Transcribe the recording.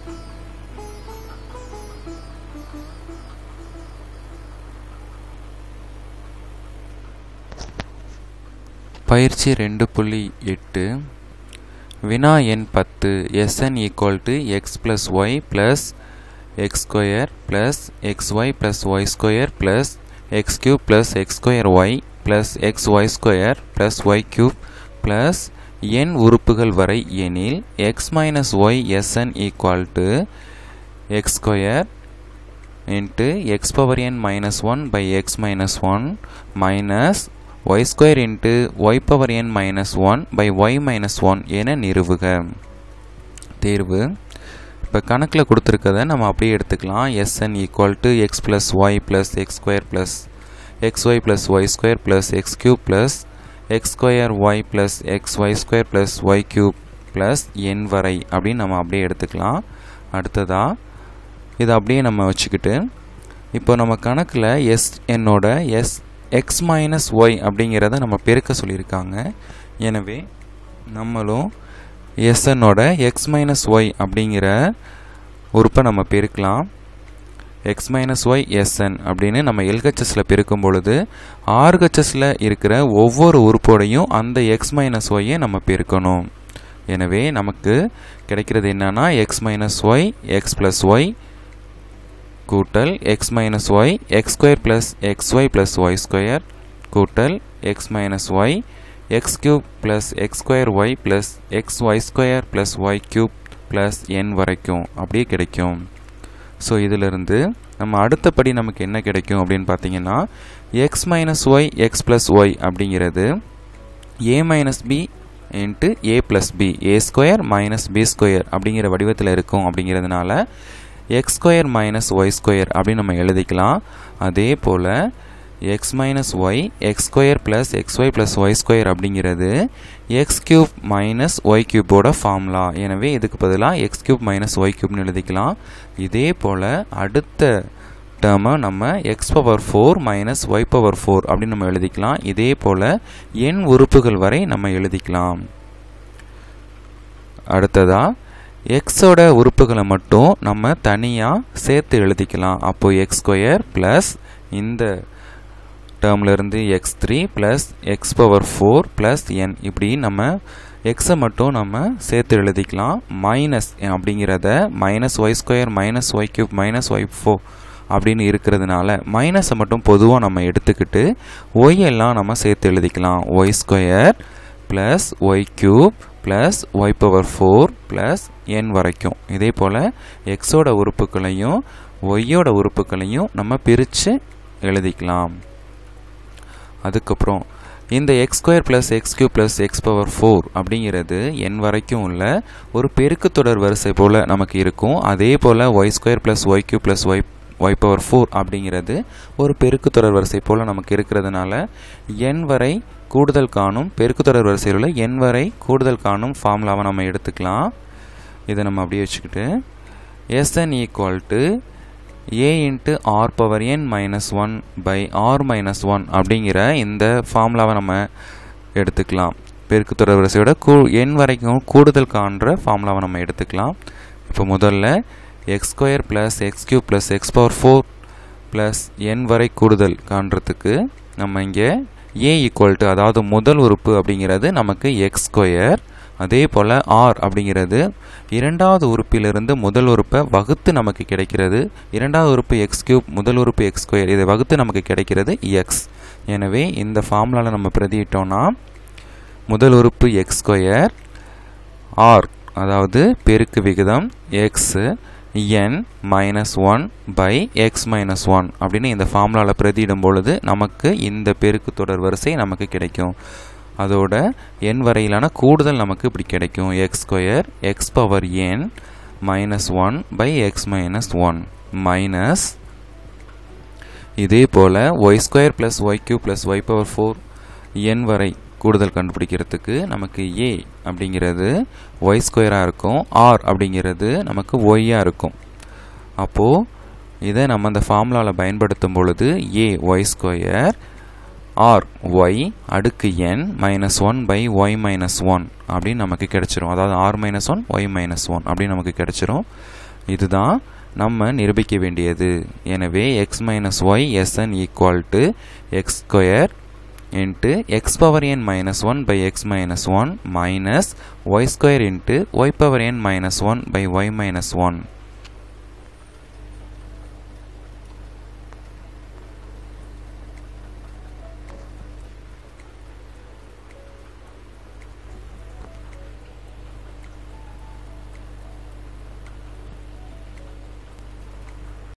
பயிற்சி ரெண்டு புள்ளி எட்டு வினா எண் பத்து S N equal to x plus y plus x square plus x y plus y square plus x cube plus x square y plus x y square plus y cube plus எண் உறுப்புகள் வரை எனில் x minus y S N equal to x square into x power n minus one by x minus one minus y square into y power n minus one by y minus one என நிறுவுக தேர்வு இப்போ கணக்கில் கொடுத்துருக்கத நம்ம அப்படியே எடுத்துக்கலாம் S N equal to x plus y plus x square plus x y plus y square plus x cube plus x square y plus x y square plus y cube plus n வரை அப்படின்னு நம்ம அப்படியே எடுத்துக்கலாம் அடுத்ததாக இதை அப்படியே நம்ம வச்சுக்கிட்டு இப்போ நம்ம கணக்கில் எஸ் என்னோட எஸ் எக்ஸ் மைனஸ் ஒய் அப்படிங்கிறத நம்ம பெருக்க சொல்லியிருக்காங்க எனவே நம்மளும் எஸ்என்னோட எக்ஸ் மைனஸ் ஒய் அப்படிங்கிற உறுப்பை நம்ம பெருக்கலாம் எக்ஸ் மைனஸ் ஒய் எஸ்என் அப்படின்னு நம்ம எல்ஹெச்எஸில் பெருக்கும் பொழுது ஆர்ஹெச்எஸில் இருக்கிற ஒவ்வொரு உறுப்போடையும் அந்த எக்ஸ் மைனஸ் ஒய்யை நம்ம பெருக்கணும் எனவே நமக்கு கிடைக்கிறது என்னன்னா x minus y x plus y கூட்டல் x minus y x square plus x y plus y square கூட்டல் x minus y x cube plus x square y plus x y square plus y cube plus n வரைக்கும் அப்படியே கிடைக்கும் so இதிலிருந்து நம்ம அடுத்தபடி நமக்கு என்ன கிடைக்கும் அப்படின்னு பார்த்தீங்கன்னா x minus y x plus y அப்படிங்கிறது a minus b into a plus b a square minus b square அப்படிங்கிற வடிவத்தில் இருக்கும் அப்படிங்கிறதுனால x square minus y square அப்படின்னு நம்ம எழுதிக்கலாம் அதே போல் x minus y x square plus x y plus y square அப்படிங்கிறது எக்ஸ் கியூப் மைனஸ் ஒய் கியூப்போட ஃபார்முலா எனவே இதுக்கு பதிலாக எக்ஸ் கியூப் மைனஸ் ஒய் கியூப்னு எழுதிக்கலாம் இதே போல் அடுத்த டேர்மை நம்ம X power four minus y power four அப்படின்னு நம்ம எழுதிக்கலாம் இதே போல் எண் உறுப்புகள் வரை நம்ம எழுதிக்கலாம் அடுத்ததாக எக்ஸோட உறுப்புகளை மட்டும் நம்ம தனியாக சேர்த்து எழுதிக்கலாம் அப்போது எக்ஸ் ஸ்கொயர் ப்ளஸ் இந்த டேர்ம்லேருந்து x three plus x power four plus n இப்படி நம்ம எக்ஸை மட்டும் நம்ம சேர்த்து எழுதிக்கலாம் மைனஸ் அப்படிங்கிறத minus y square minus y cube minus y four அப்படின்னு இருக்கிறதுனால மைனஸை மட்டும் பொதுவாக நம்ம எடுத்துக்கிட்டு ஒய் எல்லாம் நம்ம சேர்த்து எழுதிக்கலாம் y square plus y cube plus y power four plus n வரைக்கும் இதே போல் எக்ஸோட உறுப்புகளையும் ஒய்யோட உறுப்புகளையும் நம்ம பிரித்து எழுதிக்கலாம் அதுக்கப்புறம் இந்த x square plus x cube plus x power four அப்படிங்கிறது என் வரைக்கும் உள்ள ஒரு பெருக்கு தொடர் வரிசை போல் நமக்கு இருக்கும் அதே போல் y square plus y cube plus y y power four அப்படிங்கிறது ஒரு பெருக்கு தொடர் வரிசை போல் நமக்கு இருக்கிறதுனால என் வரை கூடுதல் காணும் பெருக்கு தொடர் வரிசையில் உள்ள என் வரை கூடுதல் காணும் ஃபார்முலாவை நம்ம எடுத்துக்கலாம் இதை நம்ம அப்படியே வச்சுக்கிட்டு S N equal to a into r power n minus one by r minus one அப்படிங்கிற இந்த ஃபார்முலாவை நம்ம எடுத்துக்கலாம் பெருக்கு தொடர் வரிசையோட கூ என் வரைக்கும் கூடுதல் காண்ற ஃபார்முலாவை நம்ம எடுத்துக்கலாம் இப்போ முதல்ல x square plus x cube plus x power four plus n வரை கூடுதல் காண்றதுக்கு நம்ம இங்கே ஏ ஈக்குவல் டு அதாவது முதல் உறுப்பு அப்படிங்கிறது நமக்கு எக்ஸ் ஸ்கொயர் அதே போல் ஆர் அப்படிங்கிறது இரண்டாவது உறுப்பிலிருந்து முதல் உறுப்பை வகுத்து நமக்கு கிடைக்கிறது இரண்டாவது உறுப்பு எக்ஸ் கியூப் முதல் உறுப்பு எக்ஸ் ஸ்கொயர் இதை வகுத்து நமக்கு கிடைக்கிறது எக்ஸ் எனவே இந்த ஃபார்முலாவில் நம்ம பிரதியிட்டோம்னா முதல் உறுப்பு எக்ஸ் ஸ்கொயர் ஆர் அதாவது பெருக்கு விகிதம் x n minus one by x minus one அப்படின்னு இந்த ஃபார்முலாவில் பிரதியிடும் பொழுது நமக்கு இந்த பெருக்கு தொடர் வரிசை நமக்கு கிடைக்கும் அதோட என் வரையிலான கூடுதல் நமக்கு இப்படி கிடைக்கும் x square x power n minus one by x minus one minus இதே போல் y square plus y cube plus y power four n வரை கூடுதல் கண்டுபிடிக்கிறதுக்கு நமக்கு ஏ அப்படிங்கிறது ஒய் ஸ்கொயராக இருக்கும் ஆர் அப்படிங்கிறது நமக்கு ஒய்யாக இருக்கும் அப்போது இதை நம்ம அந்த ஃபார்முலாவில் பயன்படுத்தும் பொழுது a y square r y அடுக்கு n minus one by y minus one அப்படின்னு நமக்கு கிடைச்சிரும் அதாவது r minus one y minus one அப்படின்னு நமக்கு கிடைச்சிரும் இதுதான் நம்ம நிரூபிக்க வேண்டியது எனவே x minus y S N equal to x square into x power n minus one by x minus one minus y square into y power n minus one by y minus one